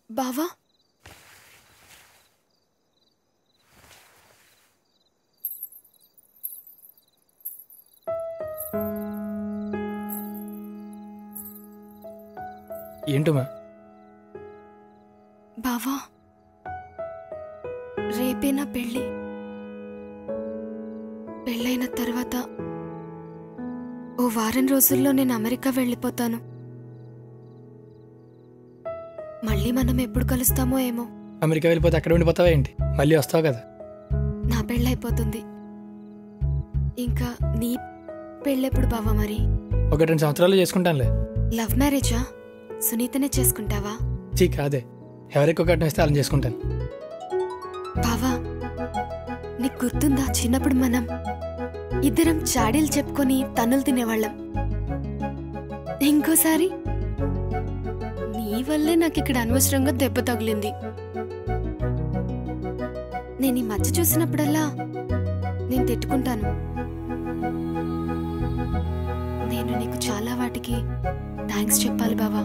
బావా ఏంటమ్మా బావా రేపే నా పెళ్ళి పెళ్ళైన తర్వాత ఓ వారం రోజుల్లో నేను అమెరికా వెళ్ళిపోతాను మళ్ళీ మనం ఎప్పుడు కలుస్తామో ఏమో అమెరికా వెళ్ళిపోతే అక్కడ ఉండిపోతావా ఏంటి మళ్ళీ వస్తావు కదా నా పెళ్ళైపోతుంది ఇంకా నీ పెళ్ళెప్పుడు బావా మరి ఒక రెండు సంవత్సరాలు చేసుకుంటానులే లవ్ మ్యారేజా సునీతనే చేసుకుంటావా చీ కాదే ఎవరికి ఒక ఇస్తే అలా చేసుకుంటాను బావా నీకు గుర్తుందా చిన్నప్పుడు మనం ఇద్దరం చాడీలు చెప్పుకొని తన్నులు తినేవాళ్ళం ఇంకోసారి నీ వల్లే నాకు ఇక్కడ అనవసరంగా దెబ్బ తగిలింది నేను ఈ మధ్య చూసినప్పుడల్లా నేను తిట్టుకుంటాను నేను నీకు చాలా వాటికి థ్యాంక్స్ చెప్పాలి బావా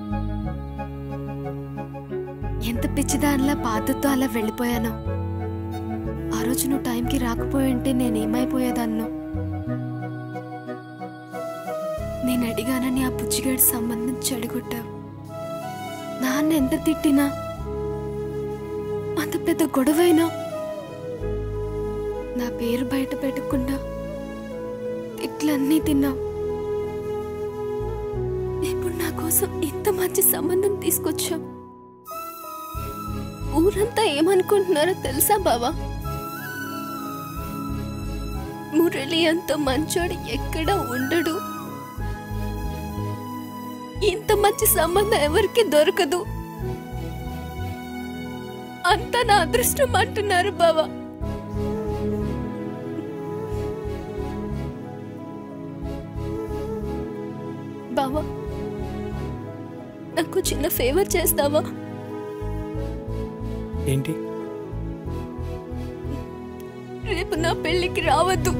ఎంత పిచ్చిదానిలా బాధతో అలా వెళ్ళిపోయానో ఆ రోజు నువ్వు టైంకి రాకపోయింటే నేనేమైపోయేదాన్నో నేను అడిగానని ఆ బుజ్జిగాడి సంబంధం చెడగొట్టావు నాన్న ఎంత తిట్టినా అంత పెద్ద గొడవైనా నా పేరు బయట పెట్టకుండా తిట్లన్నీ తిన్నావు ఇప్పుడు నా కోసం ఇంత మంచి సంబంధం తీసుకొచ్చావు ఊరంతా ఏమనుకుంటున్నారో తెలుసా బావా మురళి అంత మంచోడు ఎక్కడ ఉండడు ఇంత మంచి సంబంధం ఎవరికి దొరకదు అంతా నా అదృష్టం అంటున్నారు బావా బావా నాకు చిన్న ఫేవర్ చేస్తావా ఏంటి రేపు నా పెళ్ళికి రావద్దు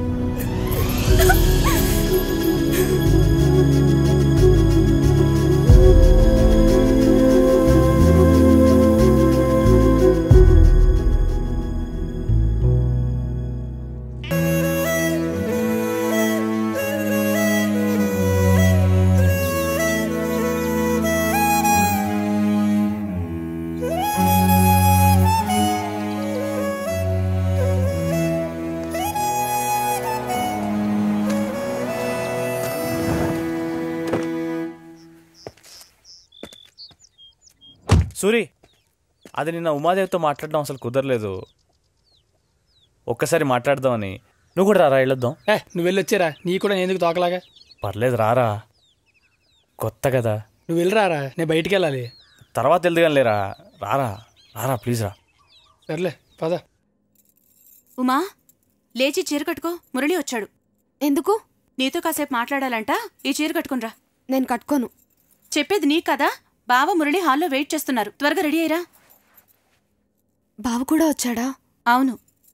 సూరి అది నిన్న ఉమాదేవితో మాట్లాడడం అసలు కుదరలేదు ఒక్కసారి మాట్లాడదామని నువ్వు కూడా రారా వెళ్ళొద్దాం ఏ నువ్వు వెళ్ళి వచ్చారా నీ కూడా నేను ఎందుకు తోకలాగా పర్లేదు రారా కొత్త కదా నువ్వు వెళ్ళరారా నేను బయటికి వెళ్ళాలి తర్వాత వెళ్దాం లేరా రారా రారా ప్లీజ్ రా సర్లే పద ఉమా లేచి చీర కట్టుకో మురళి వచ్చాడు ఎందుకు నీతో కాసేపు మాట్లాడాలంట ఈ చీర కట్టుకునిరా నేను కట్టుకోను చెప్పేది నీ కదా బావ మురళి హాల్లో వెయిట్ చేస్తున్నారు త్వరగా రెడీ అయ్యరా బావ కూడా వచ్చాడా అవును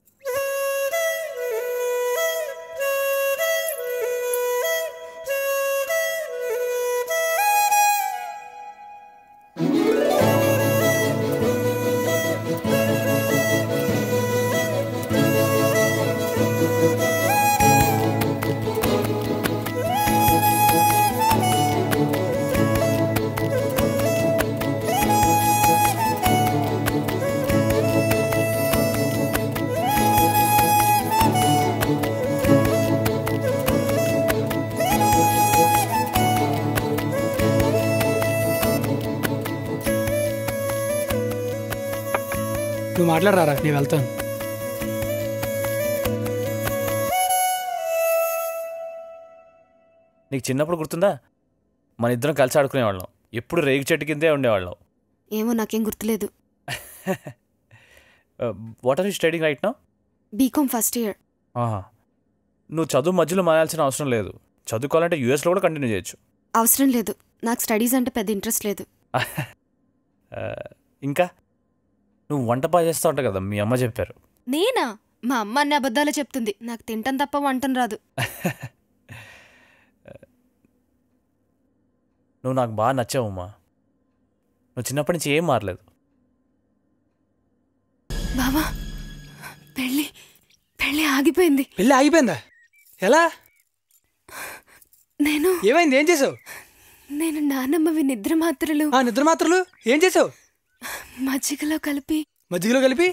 నువ్వు మాట్లాడరారా నేను వెళ్తాను నీకు చిన్నప్పుడు గుర్తుందా మన ఇద్దరం కలిసి ఆడుకునేవాళ్ళం ఎప్పుడు రేగు చెట్టు కిందే ఉండేవాళ్ళం ఏమో నాకేం గుర్తులేదు what are you studying right no BCom first year ఆహా నువ్వు చదువు మధ్యలో మానాల్సిన అవసరం లేదు చదువుకోవాలంటే యూఎస్లో కూడా కంటిన్యూ చేయొచ్చు అవసరం లేదు నాకు స్టడీస్ అంటే పెద్ద ఇంట్రెస్ట్ లేదు ఆ, ఇంకా నువ్వు వంట బాగా చేస్తా ఉంటావు కదా మీ అమ్మ చెప్పారు నేనా మా అమ్మ అన్ని అబద్ధాలు చెప్తుంది నాకు తింటం తప్ప వంటం రాదు నువ్వు నాకు బాగా నచ్చావమ్మా నువ్వు చిన్నప్పటి నుంచి ఏం మారలేదు బావా పెళ్ళి పెళ్ళి ఆగిపోయింది పెళ్ళి ఆగిపోయిందా ఎలా నేను ఏమైంది ఏం చేసావు నేను నానమ్మవి నిద్ర మాత్రలు ఆ నిద్ర మాత్రలు ఏం చేసావు మజ్జిగలో కలిపి మజ్జిగలో కలిపి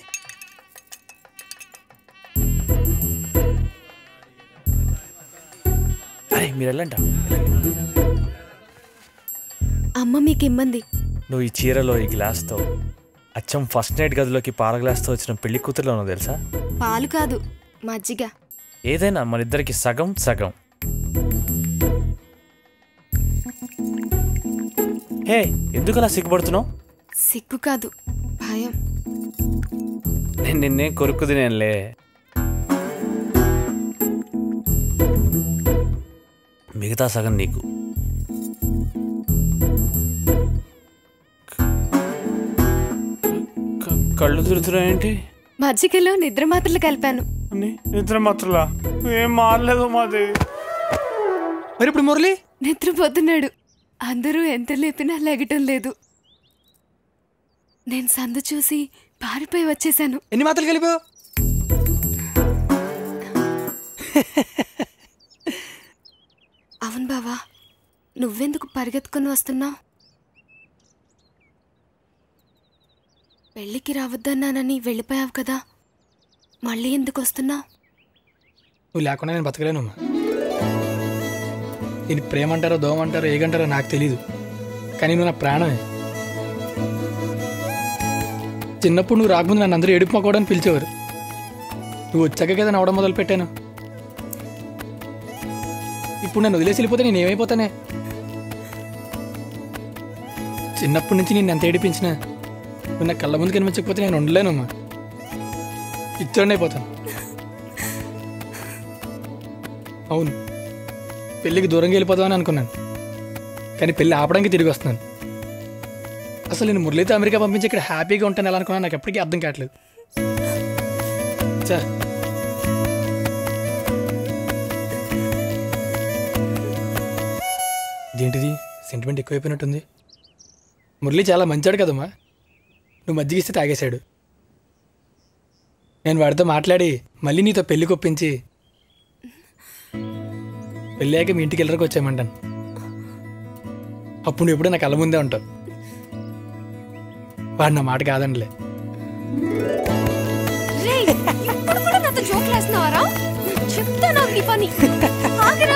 అరే మీరు వెళ్ళంట అమ్మ మీకు ఇమ్మంది నువ్వు ఈ చీరలో ఈ గ్లాస్తో అచ్చం ఫస్ట్ నైట్ గదిలోకి పాల గ్లాస్తో వచ్చిన పెళ్లి కూతురులోనో తెలుసా పాలు కాదు మజ్జిగ ఏదైనా మన ఇద్దరికి సగం సగం హే ఎందుకు అలా సిగ్గుపడుతున్నావు సిగ్గు కాదు భయం నేను నిన్నే కొరుకు తినేనులే మిగతా సగం నీకు క- కళ్ళు తిరుగుతున్నాయేంటి మజ్జిగలో నిద్ర మాత్రలు కలిపాను నిద్ర మాత్రలా ఏం మారలేదు మాది మరి ఇప్పుడు మురళి నిద్రపోతున్నాడు అందరూ ఎంత లేపినా లెగటం లేదు నేను సందు చూసి పారిపోయి వచ్చేసాను ఎన్ని మాత్రలు కలిపావు అవును బావా నువ్వెందుకు పరిగెత్తుకుని వస్తున్నావు పెళ్ళికి రావద్దన్నానని వెళ్ళిపోయావు కదా మళ్ళీ ఎందుకు వస్తున్నావు నువ్వు లేకుండా నేను బతకలేను అమ్మా దీన్ని ప్రేమ అంటారో దోమ అంటారో ఏగంటారో నాకు తెలీదు కానీ నువ్వు నా ప్రాణమే చిన్నప్పుడు నువ్వు రాకముందు నన్ను అందరూ ఏడుపు మొక్కవడానికి పిలిచేవారు నువ్వు వచ్చాక కదా నవ్వడం మొదలు పెట్టాను ఇప్పుడు నన్ను వదిలేసి వెళ్ళిపోతే నేను ఏమైపోతానే చిన్నప్పటి నుంచి నేను ఎంత ఏడిపించినా నువ్వు నా కళ్ళ ముందు కనిపించకపోతే నేను ఉండలేనమ్మా ఇచ్చోండి అయిపోతాను అవును పెళ్ళికి దూరంగా వెళ్ళిపోదామని అనుకున్నాను కానీ పెళ్ళి ఆపడానికి తిరిగి వస్తున్నాను అసలు నేను మురళితో అమెరికా పంపించి ఇక్కడ హ్యాపీగా ఉంటాను ఎలా అనుకున్నాను నాకు ఎప్పటికీ అర్థం కావట్లేదు చా ఇదేంటిది సెంటిమెంట్ ఎక్కువైపోయినట్టుంది మురళి చాలా మంచాడు కదమ్మా నువ్వు మజ్జిగ ఇస్తే తాగేశాడు నేను వాడితో మాట్లాడి మళ్ళీ నీతో పెళ్లి కొప్పించి పెళ్ళాక మీ ఇంటికి వెళ్ళరకు వచ్చామంటాను అప్పుడు నువ్వు ఎప్పుడూ నా కళ్ళ ముందే ఉంటావు వాడు నా మాట కాదండిలే రేయ్, ఇప్పుడు కూడా నాతో జోకులు వేస్తున్నావారా చెప్తాను నీ పని ఆగరా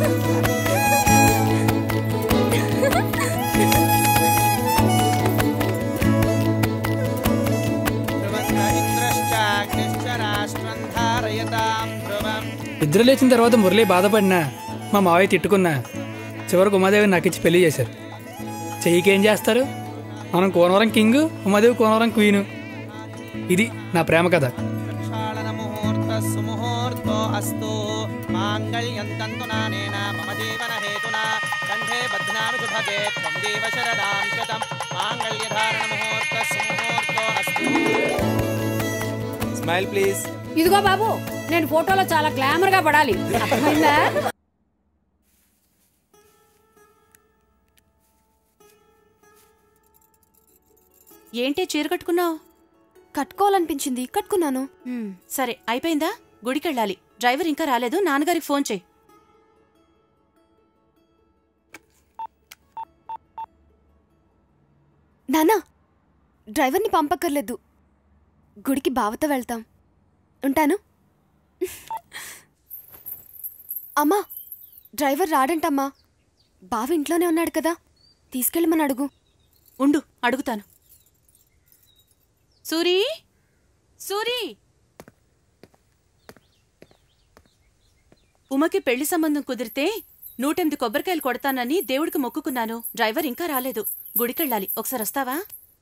నిద్ర లేచిన తర్వాత మురళి బాధపడినా మా మావయ్య తిట్టుకున్నా చివరికి ఉమాదేవి నాకు ఇచ్చి పెళ్లి చేశారు చెయ్యికి ఏం చేస్తారు మనం కోనవరం కింగ్ ఉమాదేవి కోనవరం క్వీను ఇది నా ప్రేమ కథ ముహూర్త సుముహూర్తో అస్తు మాంగళ్యంతంతు నానేన మమ జీవన హేతునా కంఠే బధ్నామి శుభగే త్వం దేవ శరదాం శతం మాంగళ్యధారణ ముహూర్త సుముహూర్తో అస్తు స్మైల్ ప్లీజ్ ఇదిగో బాబు నేను ఫోటోలో చాలా గ్లామర్ గా పడాలి అర్థమైందా ఏంటి చీర కట్టుకున్నావు కట్టుకోవాలనిపించింది కట్టుకున్నాను సరే అయిపోయిందా గుడికెళ్ళాలి డ్రైవర్ ఇంకా రాలేదు నాన్నగారికి ఫోన్ చేయి నానా డ్రైవర్ని పంపక్కర్లేదు గుడికి బావతో వెళ్తాం ఉంటాను అమ్మా డ్రైవర్ రాడంటమ్మా బావ ఇంట్లోనే ఉన్నాడు కదా తీసుకెళ్ళమని అడుగు ఉండు అడుగుతాను సూరి సూరి ఉమకి పెళ్లి సంబంధం కుదిరితే నూటెనిమిది కొబ్బరికాయలు కొడతానని దేవుడికి మొక్కుకున్నాను డ్రైవర్ ఇంకా రాలేదు గుడికెళ్ళాలి ఒకసారి వస్తావా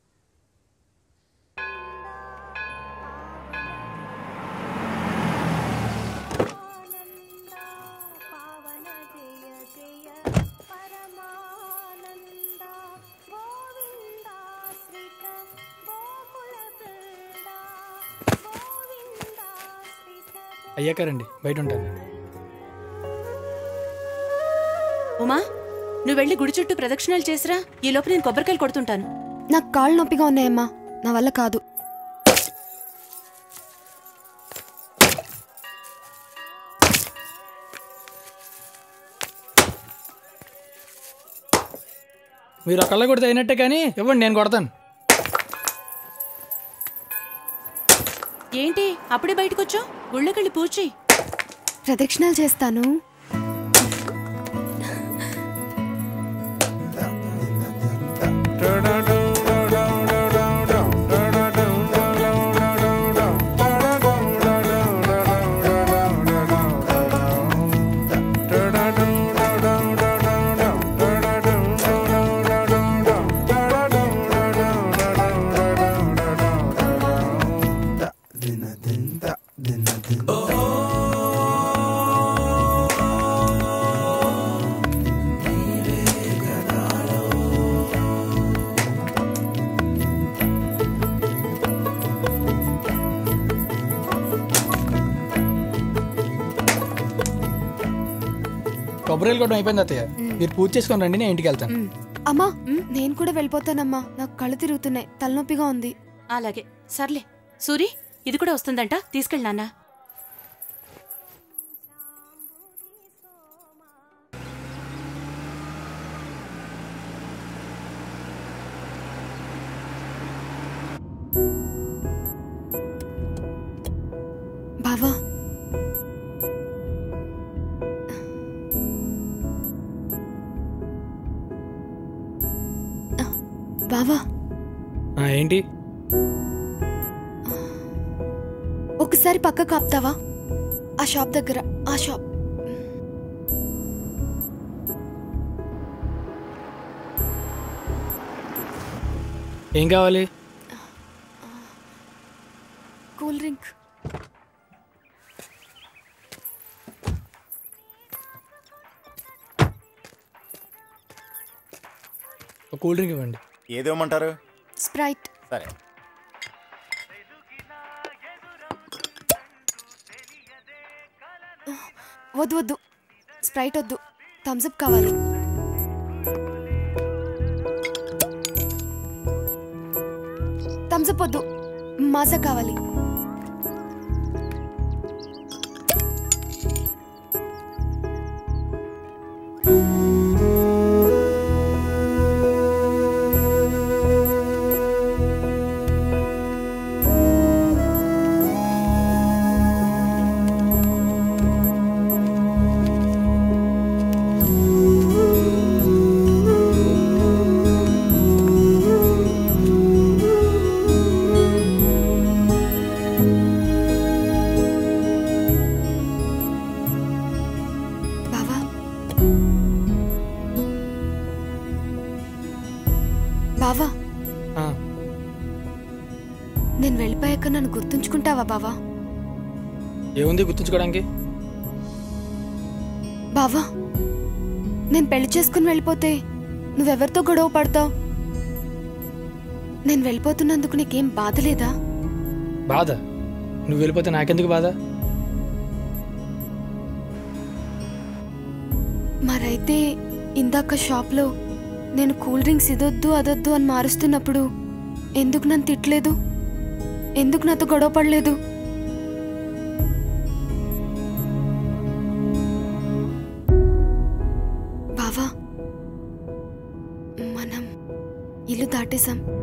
అయ్యాకారండి బయట ఉంటాను ఉమా నువ్వు వెళ్ళి గుడి చుట్టూ ప్రదక్షిణాలు చేసిరా ఈ లోపు నేను కొబ్బరికాయలు కొడుతుంటాను నాకు కాళ్ళు నొప్పిగా ఉన్నాయమ్మా నా వల్ల కాదు మీరు ఒకళ్ళ కొడితే అయినట్టే కానీ ఇవ్వండి నేను కొడతాను ఏంటి అప్పుడే బయటకొచ్చావు గుళ్ళకెళ్ళి పూజ చెయ్యి. ప్రదక్షిణాలు చేస్తాను కొబ్బరిలు కూడా అయిపోయింది అత్తయ్య మీరు పూజ చేసుకొని రండి నేను ఇంటికి వెళ్తాను అమ్మా నేను కూడా వెళ్ళిపోతానమ్మా నాకు కళ్ళు తిరుగుతున్నాయి తలనొప్పిగా ఉంది అలాగే సర్లే సూరి ఇది కూడా వస్తుందంట తీసుకెళ్ళి నాన్న బావా బావా ఆ, ఏంటి ఒకసారి పక్కకు ఆపుతావా ఆ షాప్ దగ్గర ఆ షాప్ ఏం కావాలి కూల్ డ్రింక్ ఒక కూల్ డ్రింక్ ఇవ్వండి ఏదేమంటారు స్ప్రైట్ సరే వద్దు వద్దు స్ప్రైట్ వద్దు థమ్స్అప్ కావాలి థమ్స్అప్ వద్దు మాజా కావాలి బావా బావా ఆ, నేను వెళ్ళిపోయాక నన్ను గుర్తుంచుకుంటావా బావా ఏముంది గుర్తుంచుకోవడానికి బావా నేను పెళ్లి చేసుకుని వెళ్ళిపోతే నువ్వెవరితో గొడవ పడతావు నేను వెళ్ళిపోతున్నందుకు నీకేం బాధ లేదా బాధ నువ్వు వెళ్ళిపోతే నాకెందుకు బాధ మరైతే ఇందాక షాప్లో నేను కూల్ డ్రింక్స్ ఇదొద్దు అదొద్దు అని మారుస్తున్నప్పుడు ఎందుకు నన్ను తిట్టలేదు ఎందుకు నాతో గొడవ పడలేదు బావా మనం ఇల్లు దాటేశాం